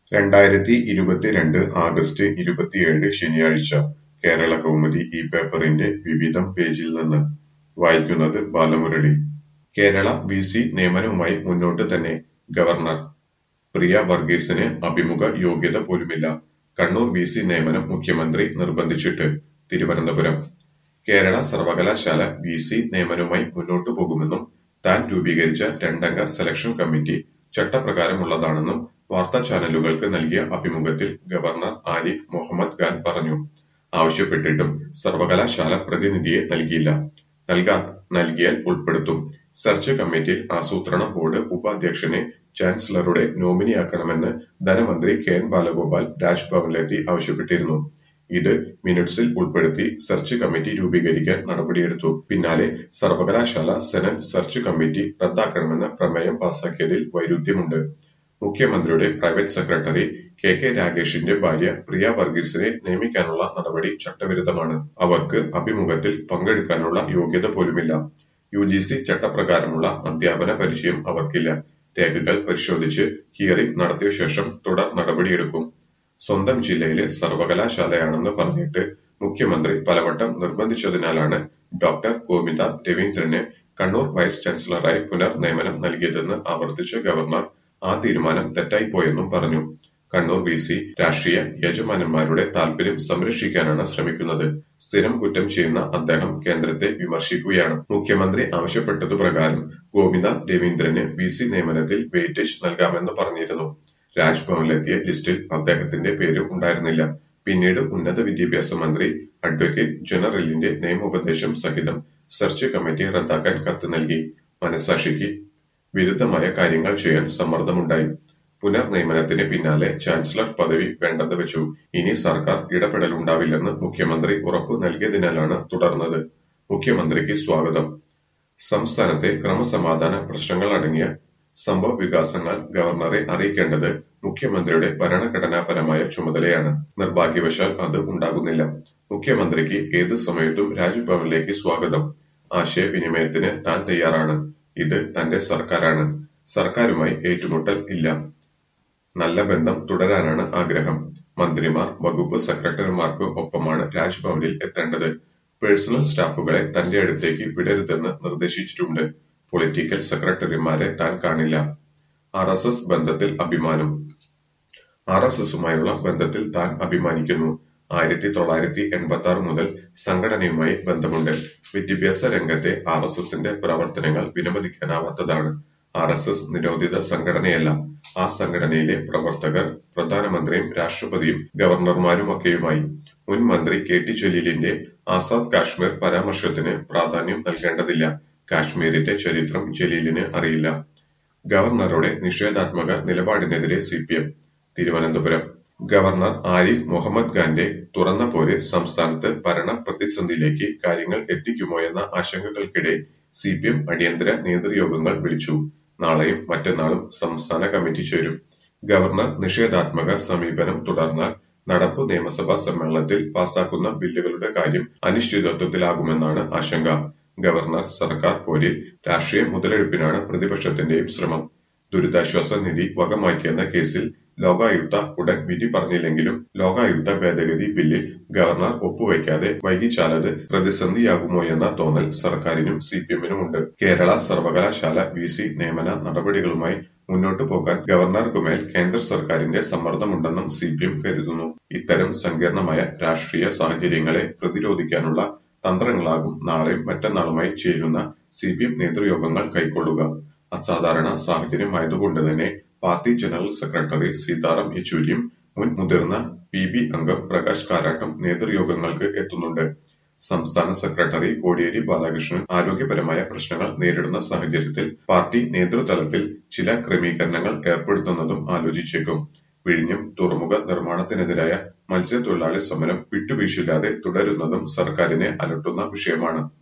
രണ്ടായിരത്തി ഇരുപത്തിരണ്ട് ആഗസ്റ്റ് ഇരുപത്തിയേഴ് ശനിയാഴ്ച കേരളകൗമുദി ഈ പേപ്പറിന്റെ വിവിധം പേജിൽ നിന്ന് വായിക്കുന്നത് ബാലമുരളി കേരള വിസി നിയമനവുമായി മുന്നോട്ട് തന്നെ ഗവർണർ പ്രിയ വർഗീസിന് അഭിമുഖ യോഗ്യത പോലുമില്ല കണ്ണൂർ വിസി നിയമനം മുഖ്യമന്ത്രി നിർബന്ധിച്ചിട്ട് തിരുവനന്തപുരം കേരള സർവകലാശാല വിസി നിയമനവുമായി മുന്നോട്ടു പോകുമെന്നും താൻ രൂപീകരിച്ച രണ്ടംഗ സെലക്ഷൻ കമ്മിറ്റി ചട്ടപ്രകാരമുള്ളതാണെന്നും വാർത്താ ചാനലുകൾക്ക് നൽകിയ അഭിമുഖത്തിൽ ഗവർണർ ആരിഫ് മുഹമ്മദ് ഖാൻ പറഞ്ഞു ആവശ്യപ്പെട്ടിട്ടും സർവകലാശാല പ്രതിനിധിയെ നൽകിയില്ല നൽകാ നൽകിയാൽ ഉൾപ്പെടുത്തും സെർച്ച് കമ്മിറ്റിയിൽ ആസൂത്രണ ബോർഡ് ഉപാധ്യക്ഷനെ ചാൻസലറുടെ നോമിനിയാക്കണമെന്ന് ധനമന്ത്രി കെ എൻ ബാലഗോപാൽ രാജ്ഭവനിലെത്തി ആവശ്യപ്പെട്ടിരുന്നു ഇത് മിനിറ്റ്സിൽ ഉൾപ്പെടുത്തി സെർച്ച് കമ്മിറ്റി രൂപീകരിക്കാൻ നടപടിയെടുത്തു പിന്നാലെ സർവകലാശാല സെനറ്റ് സെർച്ച് കമ്മിറ്റി റദ്ദാക്കണമെന്ന പ്രമേയം പാസാക്കിയതിൽ വൈരുദ്ധ്യമുണ്ട് മുഖ്യമന്ത്രിയുടെ പ്രൈവറ്റ് സെക്രട്ടറി കെ കെ രാഗേഷിന്റെ ഭാര്യ പ്രിയ വർഗീസിനെ നിയമിക്കാനുള്ള നടപടി ചട്ടവിരുദ്ധമാണ് അവർക്ക് അഭിമുഖത്തിൽ പങ്കെടുക്കാനുള്ള യോഗ്യത പോലുമില്ല യു ജി സി ചട്ടപ്രകാരമുള്ള അധ്യാപന പരിചയം അവർക്കില്ല രേഖകൾ പരിശോധിച്ച് ഹിയറിംഗ് നടത്തിയ ശേഷം തുടർ നടപടിയെടുക്കും സ്വന്തം ജില്ലയിലെ സർവകലാശാലയാണെന്ന് പറഞ്ഞിട്ട് മുഖ്യമന്ത്രി പലവട്ടം നിർബന്ധിച്ചതിനാലാണ് ഡോക്ടർ ഗോവിന്ദ രവീന്ദ്രന് കണ്ണൂർ വൈസ് ചാൻസലറായി പുനർനിയമനം നൽകിയതെന്ന് ആവർത്തിച്ച ഗവർണർ ആ തീരുമാനം തെറ്റായിപ്പോയെന്നും പറഞ്ഞു കണ്ണൂർ വി സി രാഷ്ട്രീയ യജമാനന്മാരുടെ താൽപര്യം സംരക്ഷിക്കാനാണ് ശ്രമിക്കുന്നത് സ്ഥിരം കുറ്റം ചെയ്യുന്ന അദ്ദേഹം കേന്ദ്രത്തെ വിമർശിക്കുകയാണ് മുഖ്യമന്ത്രി ആവശ്യപ്പെട്ടതു പ്രകാരം ഗോവിന്ദ രവീന്ദ്രന് വി സി നിയമനത്തിൽ വെയിറ്റേജ് നൽകാമെന്ന് പറഞ്ഞിരുന്നു രാജ്ഭവനിലെത്തിയ ലിസ്റ്റിൽ അദ്ദേഹത്തിന്റെ പേര് ഉണ്ടായിരുന്നില്ല പിന്നീട് ഉന്നത വിദ്യാഭ്യാസ മന്ത്രി അഡ്വക്കേറ്റ് ജനറലിന്റെ നിയമോപദേശം സഹിതം സെർച്ച് കമ്മിറ്റി റദ്ദാക്കാൻ കത്ത് നൽകി മനസാക്ഷിക്ക് വിരുദ്ധമായ കാര്യങ്ങൾ ചെയ്യാൻ സമ്മർദ്ദമുണ്ടായി പുനർനിയമനത്തിന് പിന്നാലെ ചാൻസലർ പദവി വേണ്ടെന്ന് വെച്ചു ഇനി സർക്കാർ ഇടപെടലുണ്ടാവില്ലെന്ന് മുഖ്യമന്ത്രി ഉറപ്പു നൽകിയതിനാലാണ് തുടർന്നത് മുഖ്യമന്ത്രിക്ക് സ്വാഗതം സംസ്ഥാനത്തെ ക്രമസമാധാന പ്രശ്നങ്ങൾ അടങ്ങിയ സംഭവ വികാസങ്ങൾ ഗവർണറെ അറിയിക്കേണ്ടത് മുഖ്യമന്ത്രിയുടെ ഭരണഘടനാപരമായ ചുമതലയാണ് നിർഭാഗ്യവശാൽ അത് ഉണ്ടാകുന്നില്ല മുഖ്യമന്ത്രിക്ക് ഏത് സമയത്തും രാജ്ഭവനിലേക്ക് സ്വാഗതം ആശയവിനിമയത്തിന് താൻ തയ്യാറാണ് ഇത് തന്റെ സർക്കാരാണ് സർക്കാരുമായി ഏറ്റുമുട്ടൽ ഇല്ല നല്ല ബന്ധം തുടരാനാണ് ആഗ്രഹം മന്ത്രിമാർ വകുപ്പ് സെക്രട്ടറിമാർക്ക് ഒപ്പമാണ് രാജ്ഭവനിൽ എത്തേണ്ടത് പേഴ്സണൽ സ്റ്റാഫുകളെ തന്റെ അടുത്തേക്ക് വിടരുതെന്ന് നിർദ്ദേശിച്ചിട്ടുണ്ട് പൊളിറ്റിക്കൽ സെക്രട്ടറിമാരെ താൻ കാണില്ല ആർ എസ് എസ് ബന്ധത്തിൽ അഭിമാനം ആർ എസ് എസുമായുള്ള ബന്ധത്തിൽ താൻ അഭിമാനിക്കുന്നു ആയിരത്തി തൊള്ളായിരത്തി എൺപത്തി ആറ് മുതൽ സംഘടനയുമായി ബന്ധമുണ്ട് വിദ്യാഭ്യാസ രംഗത്തെ ആർ എസ് എസിന്റെ പ്രവർത്തനങ്ങൾ വിലമതിക്കാനാവാത്തതാണ് ആർ എസ് എസ് നിരോധിത സംഘടനയല്ല ആ സംഘടനയിലെ പ്രവർത്തകർ പ്രധാനമന്ത്രിയും രാഷ്ട്രപതിയും ഗവർണർമാരുമൊക്കെയുമായി മുൻ മന്ത്രി കെ ടി ജലീലിന്റെ ആസാദ് കാശ്മീർ പരാമർശത്തിന് പ്രാധാന്യം നൽകേണ്ടതില്ല കാശ്മീരിന്റെ ചരിത്രം ജലീലിന് അറിയില്ല ഗവർണറുടെ നിഷേധാത്മക നിലപാടിനെതിരെ C P M Thiruvananthapuram governor Arif Muhammad ഖാന്റെ തുറന്ന പോലെ സംസ്ഥാനത്ത് ഭരണ പ്രതിസന്ധിയിലേക്ക് കാര്യങ്ങൾ എത്തിക്കുമോ എന്ന ആശങ്കകൾക്കിടെ സി പി എം അടിയന്തര നേതൃയോഗങ്ങൾ വിളിച്ചു നാളെയും മറ്റന്നാളും സംസ്ഥാന കമ്മിറ്റി ചേരും ഗവർണർ നിഷേധാത്മക സമീപനം തുടർന്നാൽ നടപ്പു നിയമസഭാ സമ്മേളനത്തിൽ പാസാക്കുന്ന ബില്ലുകളുടെ കാര്യം അനിശ്ചിതത്വത്തിലാകുമെന്നാണ് ആശങ്ക ഗവർണർ സർക്കാർ പോരിൽ രാഷ്ട്രീയ മുതലെടുപ്പിനാണ് പ്രതിപക്ഷത്തിന്റെയും ശ്രമം ദുരിതാശ്വാസ നിധി വകമാറ്റിയെന്ന കേസിൽ ലോകായുക്ത ഉടൻ വിധി പറഞ്ഞില്ലെങ്കിലും ലോകായുക്ത ഭേദഗതി ബില്ലിൽ ഗവർണർ ഒപ്പുവയ്ക്കാതെ വൈകിച്ചാലത് പ്രതിസന്ധിയാകുമോ എന്ന തോന്നൽ സർക്കാരിനും സി പി എമ്മിനുമുണ്ട് കേരള സർവകലാശാല വി സി നിയമന നടപടികളുമായി മുന്നോട്ടു പോകാൻ ഗവർണർക്കുമേൽ കേന്ദ്ര സർക്കാരിന്റെ സമ്മർദ്ദമുണ്ടെന്നും സി പി എം കരുതുന്നു ഇത്തരം സങ്കീർണമായ രാഷ്ട്രീയ സാഹചര്യങ്ങളെ പ്രതിരോധിക്കാനുള്ള തന്ത്രങ്ങളാകും നാളെയും മറ്റന്നാളുമായി ചേരുന്ന സി പി എം നേതൃയോഗങ്ങൾ കൈക്കൊള്ളുക അസാധാരണ സാഹചര്യമായതുകൊണ്ട് തന്നെ പാർട്ടി ജനറൽ സെക്രട്ടറി സീതാറാം യെച്ചൂരിയും മുൻ മുതിർന്ന പി ബി അംഗം പ്രകാശ് കാരാട്ടും നേതൃയോഗങ്ങൾക്ക് എത്തുന്നുണ്ട് സംസ്ഥാന സെക്രട്ടറി കോടിയേരി ബാലകൃഷ്ണൻ ആരോഗ്യപരമായ പ്രശ്നങ്ങൾ നേരിടുന്ന സാഹചര്യത്തിൽ പാർട്ടി നേതൃതലത്തിൽ ചില ക്രമീകരണങ്ങൾ ഏർപ്പെടുത്തുന്നതും ആലോചിച്ചേക്കും വിഴിഞ്ഞം തുറമുഖ നിർമ്മാണത്തിനെതിരായ മത്സ്യത്തൊഴിലാളി സമരം വിട്ടുവീഴ്ചയില്ലാതെ തുടരുന്നതും സർക്കാരിനെ അലട്ടുന്ന വിഷയമാണ്